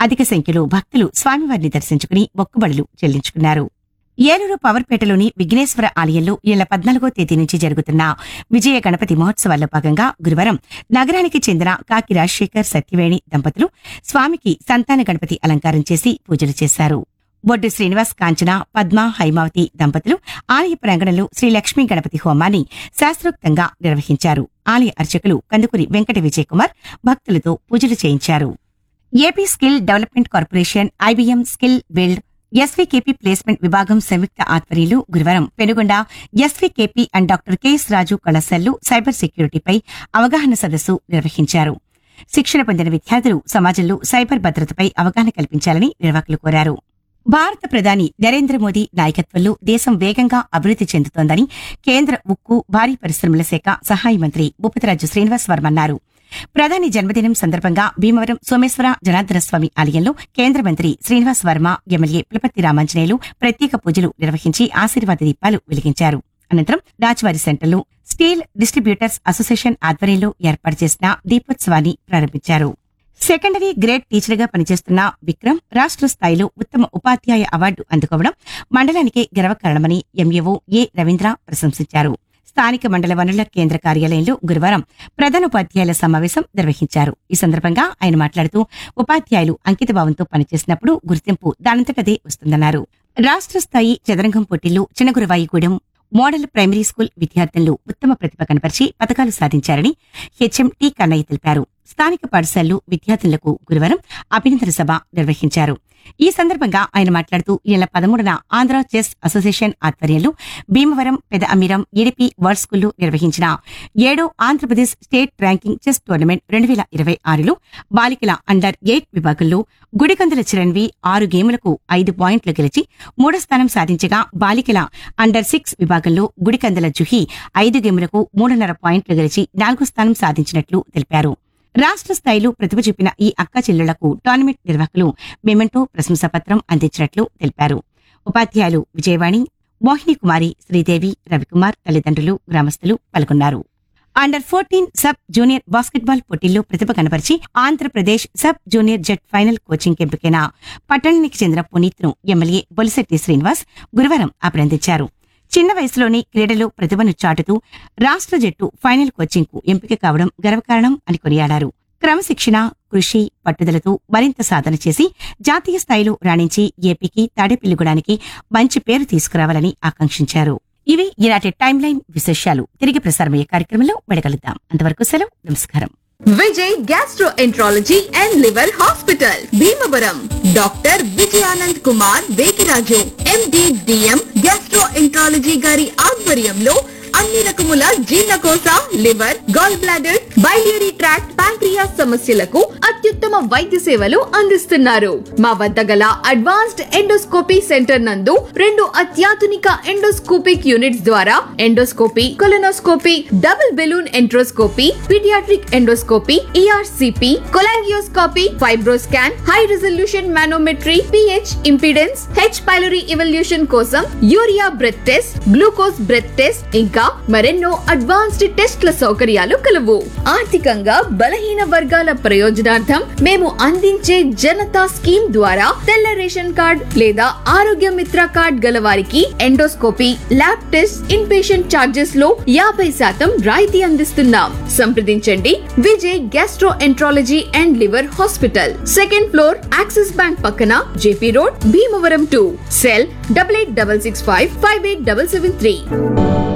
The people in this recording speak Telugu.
అధిక సంఖ్యలో భక్తులు స్వామివారిని దర్శించుకుని మొక్కుబడులు చెల్లించుకున్నారు ఏలూరు పవర్పేటలోని విఘ్నేశ్వర ఆలయంలో ఈ నెల పద్నాలుగో తేదీ నుంచి జరుగుతున్న విజయ గణపతి మహోత్సవాల్లో భాగంగా గురువారం నగరానికి చెందిన కాకి రాజశేఖర్ సత్యవేణి దంపతులు స్వామికి సంతాన గణపతి అలంకారం చేసి పూజలు చేశారు బొడ్డు శ్రీనివాస్ కాంచన పద్మ హైమావతి దంపతులు ఆలయ ప్రాంగణంలో శ్రీ లక్ష్మీ గణపతి హోమాన్ని శాస్త్రోక్తంగా నిర్వహించారు ఆలయ అర్చకులు కందుకూరి వెంకట విజయ్ కుమార్ భక్తులతో పూజలు చేయించారు AP skill development corporation IBM skill build SVKP placement విభాగం సంయుక్త ఆధ్వర్యంలో గురువారం Penugonda SVKP and doctor K S Raju కళాశాలలో సైబర్ సెక్యూరిటీపై అవగాహన సదస్సు నిర్వహించారు శిక్షణ పొందిన విద్యార్థులు సమాజంలో సైబర్ భద్రతపై అవగాహన కల్పించాలని నిర్వాహకులు కోరారు భారత ప్రధాని నరేంద్ర మోదీ నాయకత్వంలో దేశం వేగంగా అభివృద్ధి చెందుతోందని కేంద్ర ఉక్కు భారీ పరిశ్రమల శాఖ సహాయ మంత్రి భూపతిరాజు శ్రీనివాస్ వర్మ అన్నారు ప్రధాని జన్మదినం సందర్భంగా భీమవరం సోమేశ్వర జనార్దన స్వామి ఆలయంలో కేంద్ర మంత్రి శ్రీనివాస్ వర్మ ఎమ్మెల్యే పులపర్తి రామాంజనేయులు ప్రత్యేక పూజలు నిర్వహించి ఆశీర్వాద దీపాలు వెలిగించారు అనంతరం రాజ్వారి సెంటర్లో స్టీల్ డిస్ట్రిబ్యూటర్స్ అసోసియేషన్ ఆధ్వర్యంలో ఏర్పాటు చేసిన దీపోత్సవాన్ని ప్రారంభించారు సెకండరీ గ్రేడ్ టీచర్ గా పనిచేస్తున్న విక్రమ్ రాష్ట్ర స్థాయిలో ఉత్తమ ఉపాధ్యాయ అవార్డు అందుకోవడం మండలానికి గర్వకారణమని ఎంఏఓ ఏ రవీంద్ర ప్రశంసించారు స్థానిక మండల వనరుల కేంద్ర కార్యాలయంలో గురువారం ప్రధానోపాధ్యాయుల సమావేశం నిర్వహించారు ఈ సందర్భంగా ఆయన మాట్లాడుతూ ఉపాధ్యాయులు అంకితభావంతో పనిచేసినప్పుడు గుర్తింపు దానంతటదే వస్తుందన్నారు రాష్ట్ర స్థాయి చదరంగం పోటీల్లో చిన్నగురవాయిగూడెం మోడల్ ప్రైమరీ స్కూల్ విద్యార్థులు ఉత్తమ ప్రతిభ కనపరిచి పథకాలు సాధించారని హెచ్ఎం టి కన్నయ్య తెలిపారు స్థానిక పాఠశాలలు విద్యార్థులకు గురువారం అభినందన సభ నిర్వహించారు ఈ సందర్భంగా ఆయన మాట్లాడుతూ ఈ నెల పదమూడున ఆంధ్ర చెస్ అసోసియేషన్ ఆధ్వర్యంలో భీమవరం పెద అమీరం ఈడిపి వరల్డ్ స్కూల్లో నిర్వహించిన ఏడో Andhra Pradesh state ranking chess tournament రెండు వేల ఇరవై ఆరులో బాలికల అండర్ ఎయిట్ విభాగంలో గుడికందుల చిరణ్వి ఆరు గేములకు ఐదు పాయింట్లు గెలిచి మూడో స్థానం సాధించగా బాలికల అండర్ సిక్స్ విభాగంలో గుడికందుల జుహి ఐదు గేములకు మూడున్నర పాయింట్లు గెలిచి నాలుగో స్థానం సాధించినట్లు తెలిపారు రాష్ట్ర స్థాయిలో ప్రతిభ చూపిన ఈ అక్క చెల్లెళ్లకు టోర్నమెంట్ నిర్వాహకులు మెమెంటో ప్రశంసాపత్రం అందించినట్లు తెలిపారు ఉపాధ్యాయులు విజయవాణి మోహిని కుమారి శ్రీదేవి రవికుమార్ తల్లిదండ్రులు గ్రామస్తులు పాల్గొన్నారు under fourteen sub junior basketball పోటీల్లో ప్రతిభ కనబరిచి ఆంధ్రప్రదేశ్ సబ్ జూనియర్ జట్ ఫైనల్ కోచింగ్ ఎంపికైన పట్టణానికి చెందిన పునీత్ను ఎమ్మెల్యే బొలిశెట్టి శ్రీనివాస్ గురువారం అభినందించారు చిన్న వయసులోనే క్రీడలో ప్రతిభను చాటుతూ రాష్ట్ర జట్టు ఫైనల్ కోచింగ్ కు ఎంపిక కావడం గర్వకారణం అని కొనియాడారు క్రమశిక్షణ కృషి పట్టుదలతో మరింత సాధన చేసి జాతీయ స్థాయిలో రాణించి ఏపీకి తాడేపిల్లిగూడానికి మంచి పేరు తీసుకురావాలని ఆకాంక్షించారు ఇవి ఈనాటి టైం లైన్ విశేషాలు తిరిగి ప్రసారమయ్యే కార్యక్రమంలో వెడగలుద్దాం అంతవరకు సెలవు నమస్కారం Vijay gastroenterology and liver hospital Bhimavaram doctor Vijayanand Kumar Vekiraju MD DM gastroenterology గారి ఆధ్వర్యంలో అన్ని రకముల జీర్ణకోశ liver gall bladder biliary tract pancreas సమస్యలకు అత్యుత్తమ వైద్య సేవలు అందిస్తున్నారు మా వద్ద గల అడ్వాన్స్డ్ ఎండోస్కోపీ సెంటర్ నందు రెండు అత్యాధునిక ఎండోస్కోపిక్ యూనిట్స్ ద్వారా endoscopy colonoscopy double balloon enteroscopy paediatric endoscopy ERCP cholangioscopy FibroScan high resolution manometry pH impedance H pylori evaluation కోసం urea breath test glucose breath test ఇంకా మరెన్నో అడ్వాన్స్డ్ టెస్ట్ల సౌకర్యాలు కలవు ఆర్థికంగా బలహీన వర్గాల ప్రయోజనార్థం మేము అందించే జనతా స్కీమ్ ద్వారా తెల్ల రేషన్ కార్డ్ లేదా ఆరోగ్య మిత్ర కార్డ్ గల వారికి endoscopy lab test in patient charges లో యాభై శాతం రాయితీ అందిస్తున్నాం సంప్రదించండి Vijay gastroenterology and liver hospital second floor Axis bank పక్కన J P road Bhimavaram to cell double eight double six five five eight double seven three